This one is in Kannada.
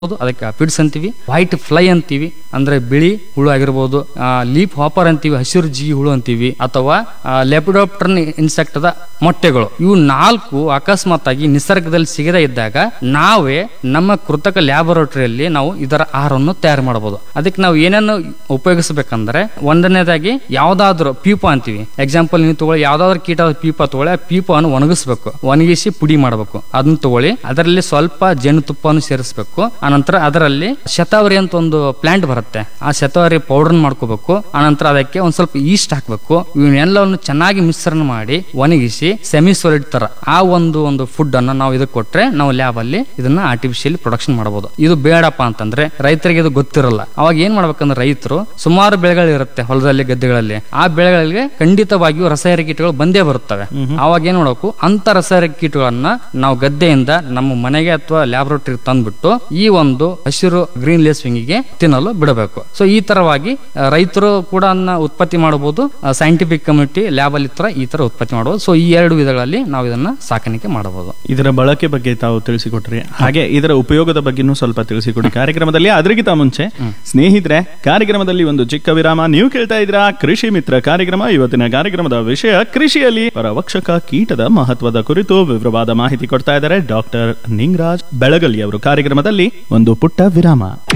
ಹೌದು, ಅದಕ್ಕೆ ಅಪಿಡ್ಸ್ ಅಂತೀವಿ ವೈಟ್ ಫ್ಲೈ ಅಂತೀವಿ ಅಂದ್ರೆ ಬಿಳಿ ಹುಳು ಆಗಿರ್ಬೋದು ಲೀಪ್ ಹಾಪರ್ ಅಂತೀವಿ ಹಸಿರು ಜೀವಿ ಹುಳು ಅಂತೀವಿ ಅಥವಾ ಲೆಪಿಡಾಪ್ಟರ್ನ್ ಇನ್ಸೆಕ್ಟ್ ದ ಮೊಟ್ಟೆಗಳು ಇವು ನಾಲ್ಕು ಅಕಸ್ಮಾತ್ ಆಗಿ ನಿಸರ್ಗದಲ್ಲಿ ಸಿಗದೇ ಇದ್ದಾಗ ನಾವೇ ನಮ್ಮ ಕೃತಕ ಲ್ಯಾಬೊರೇಟರಿಯಲ್ಲಿ ನಾವು ಇದರ ಆಹಾರವನ್ನು ತಯಾರು ಮಾಡಬಹುದು ಅದಕ್ಕೆ ನಾವು ಏನೇನು ಉಪಯೋಗಿಸಬೇಕಂದ್ರೆ ಒಂದನೇದಾಗಿ ಯಾವ್ದಾದ್ರು ಪೀಪ ಅಂತೀವಿ ಎಕ್ಸಾಂಪಲ್ ನೀವು ತಗೊಳ್ಳಿ ಯಾವ್ದಾದ್ರು ಕೀಟದ ಪೀಪ ತಗೊಳ್ಳಿ ಆ ಪೀಪವನ್ನು ಒಣಗಿಸ್ಬೇಕು ಒಣಗಿಸಿ ಪುಡಿ ಮಾಡಬೇಕು ಅದನ್ನ ತಗೊಳ್ಳಿ ಅದರಲ್ಲಿ ಸ್ವಲ್ಪ ಜೇನುತುಪ್ಪವನ್ನು ಸೇರಿಸಬೇಕು ಆನಂತರ ಅದರಲ್ಲಿ ಶತಾವರಿ ಅಂತ ಒಂದು ಪ್ಲಾಂಟ್ ಬರುತ್ತೆ ಆ ಶತಾವರಿ ಪೌಡರ್ ಮಾಡ್ಕೋಬೇಕು ಆನಂತರ ಅದಕ್ಕೆ ಒಂದ್ ಸ್ವಲ್ಪ ಈಸ್ಟ್ ಹಾಕ್ಬೇಕು ಇವನ್ನೆಲ್ಲವನ್ನು ಚೆನ್ನಾಗಿ ಮಿಶ್ರಣ ಮಾಡಿ ಒಣಗಿಸಿ ಸೆಮಿ ಸಾಲಿಡ್ ತರ ಆ ಒಂದು ಒಂದು ಫುಡ್ ಅನ್ನ ನಾವು ಇದಕ್ಕೆ ಕೊಟ್ರೆ ನಾವು ಲ್ಯಾಬ್ ಅಲ್ಲಿ ಇದನ್ನ ಆರ್ಟಿಫಿಷಿಯಲಿ ಪ್ರೊಡಕ್ಷನ್ ಮಾಡಬಹುದು ಇದು ಬೇಡಪ್ಪ ಅಂತಂದ್ರೆ ರೈತರಿಗೆ ಇದು ಗೊತ್ತಿರಲ್ಲ ಅವಾಗ ಏನ್ ಮಾಡ್ಬೇಕಂದ್ರೆ ರೈತರು ಸುಮಾರು ಬೆಳೆಗಳು ಇರುತ್ತೆ ಹೊಲದಲ್ಲಿ ಗದ್ದೆಗಳಲ್ಲಿ ಆ ಬೆಳೆಗಳಿಗೆ ಖಂಡಿತವಾಗಿಯೂ ರಸಾಯನಿಕ ಕೀಟಗಳು ಬಂದೇ ಬರುತ್ತವೆ ಅವಾಗ ಏನ್ ಮಾಡಬೇಕು ಅಂತ ರಸಾಯನಿಕ ಕೀಟಗಳನ್ನ ನಾವು ಗದ್ದೆಯಿಂದ ನಮ್ಮ ಮನೆಗೆ ಅಥವಾ ಲ್ಯಾಬ್ರೋಟರಿ ತಂದ್ಬಿಟ್ಟು ಈ ಒಂದು ಹಸಿರು ಗ್ರೀನ್ ಲೇಸ್ವಿಂಗಿಗೆ ತಿನ್ನಲು ಬಿಡಬೇಕು ಸೊ ಈ ತರವಾಗಿ ಆ, ರೈತರು ಕೂಡ ಅದನ್ನ ಉತ್ಪತ್ತಿ ಮಾಡಬಹುದು ಸೈಂಟಿಫಿಕ್ ಕಮ್ಯುನಿಟಿ ಲ್ಯಾಬ್ ಅಲ್ಲಿ ತರ ಈ ತರ ಉತ್ಪತ್ತಿ ಮಾಡಬಹುದು ಸೊ ಈ ಎರಡು ವಿಧಗಳಲ್ಲಿ ನಾವು ಇದನ್ನ ಸಾಕಾಣಿಕೆ ಮಾಡಬಹುದು ಇದರ ಬಳಕೆ ಬಗ್ಗೆ ತಾವು ತಿಳಿಸಿಕೊಟ್ರಿ ಹಾಗೆ ಇದರ ಉಪಯೋಗದ ಬಗ್ಗೆನೂ ಸ್ವಲ್ಪ ತಿಳಿಸಿಕೊಡಿ ಕಾರ್ಯಕ್ರಮದಲ್ಲಿ ಅದರಿಗಿಂತ ಮುಂಚೆ ಸ್ನೇಹಿತರೆ ಕಾರ್ಯಕ್ರಮದಲ್ಲಿ ಒಂದು ಚಿಕ್ಕ ವಿರಾಮ ನೀವು ಕೇಳ್ತಾ ಇದ್ದೀರಾ ಕೃಷಿ ಮಿತ್ರ ಕಾರ್ಯಕ್ರಮ ಇವತ್ತಿನ ಕಾರ್ಯಕ್ರಮದ ವಿಷಯ ಕೃಷಿಯಲ್ಲಿ ಪರವಕ್ಷಕ ಕೀಟದ ಮಹತ್ವದ ಕುರಿತು ವಿವರವಾದ ಮಾಹಿತಿ ಕೊಡ್ತಾ ಇದ್ದಾರೆ ಡಾಕ್ಟರ್ ನಿಂಗರಾಜ್ ಬೆಳಗಲಿ ಅವರು ಕಾರ್ಯಕ್ರಮದಲ್ಲಿ ಒಂದು ಪುಟ್ಟ ವಿರಾಮ